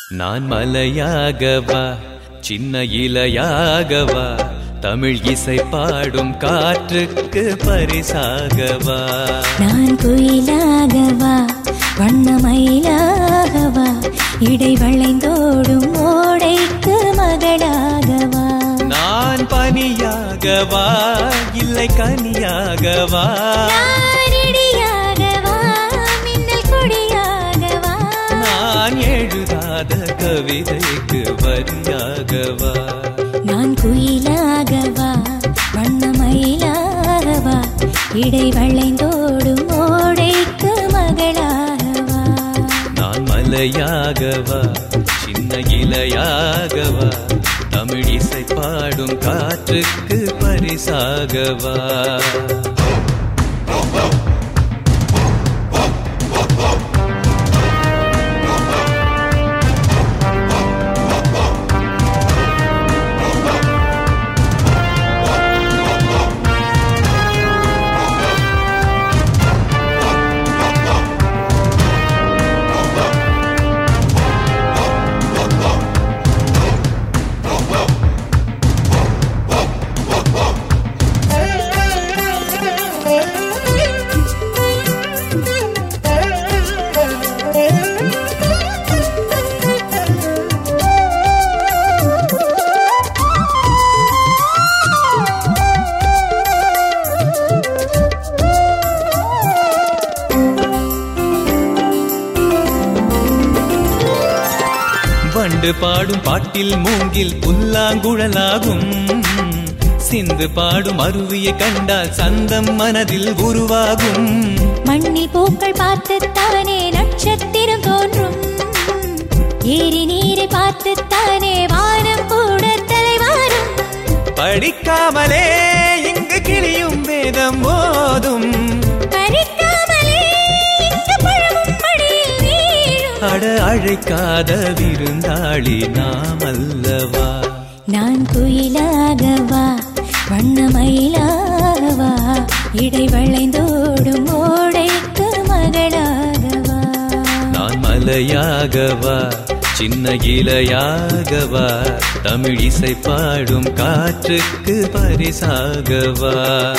நான் மலையாகவா சின்ன இலையாகவா தமிழ் இசை பாடும் காற்றுக்கு பரிசாகவா நான் குயிலாகவா வண்ணமயிலாகவா இடை வளைந்தோடும் ஓடைக்கு மகளாகவா நான் பனியாகவா இல்லை கனியாகவா நான் இடியாகவா மின்னல் கொடியாகவா நான் எழுதாத கவிதைக்கு வரியாகவா நான் குயிலாகவா வண்ணமயிலாகவா இடை வளைந்தோடும் ஓடைக்கு மகளாகவா நான் மலையாகவா சின்ன இலையாகவா தமிழ் இசை பாடும் காற்றுக்கு பரிசாகவா வண்டு பாடும் பாட்டில் மூங்கில் புல்லாங்குழலாகும் சிந்து பாடும் அருவியை கண்டால் சந்தம் மனதில் உருவாகும் மண்ணில் பூக்கள் பார்த்து தானே நட்சத்திரம் தோன்றும் ஏரி நீரை பார்த்து தானே வானம் கூட தலைவாரும் படிக்காமலே இங்கு கிளியும் வேதம் போதும் படிக்காமலே இந்த பழமும் மடியில் வீழும் அட அழைக்காத விருந்தாளி நாம் அல்லவா நான் குயிலாகவா வண்ணமயிலாகவா இடை வளைந்தோடும் ஓடைக்கு மகளாகவா நான் மலையாகவா சின்ன இலையாகவா தமிழ் இசை பாடும் காற்றுக்கு பரிசாகவா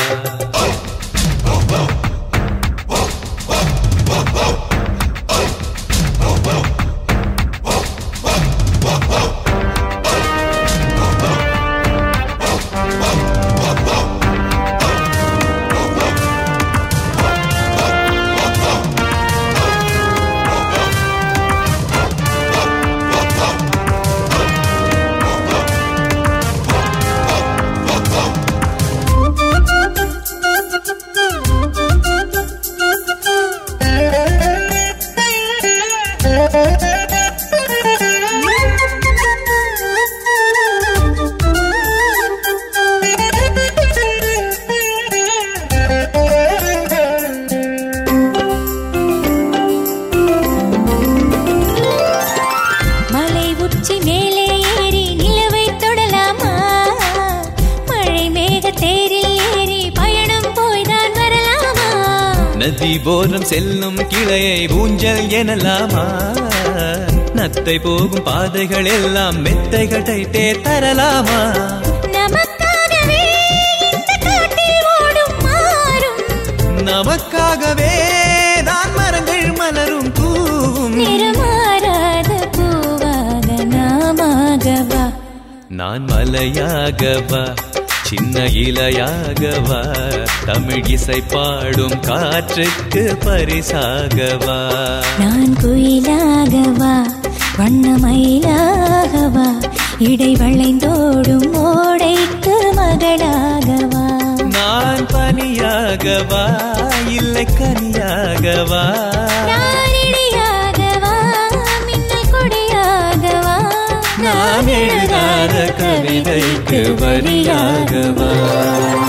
மலை உச்சி மேலே ஏறி நிலவை தொடலாமா மழை மேக தேரில் ஏறி பயணம் போய்தான் வரலாமா நதி போரம் செல்லும் கிளையை ஊஞ்சல் எனலாமா நத்தை போகும் பாதைகள் எல்லாம் மெத்தைகள் தைத்தே தரலாமா நமக்காகவே இந்த காட்டில் ஓடும் மாறும் நமக்காகவே தான் மரங்கள் மலரும் பூவும் நிறமாறாத பூவாக நாமாகவா நான் மலையாகவா சின்ன இலையாகவா தமிழ் இசை பாடும் காற்றுக்கு பரிசாகவா நான் குயிலாகவா வண்ணமயிலாகவா இடை வளைந்தோடும் ஓடைக்கு மகளாகவா நான் பனியாகவா இல்லை கனியாகவா நான் இடியாகவா மின்னல் கொடியாகவா நான் எழுதாத கவிதைக்கு வரியாகவா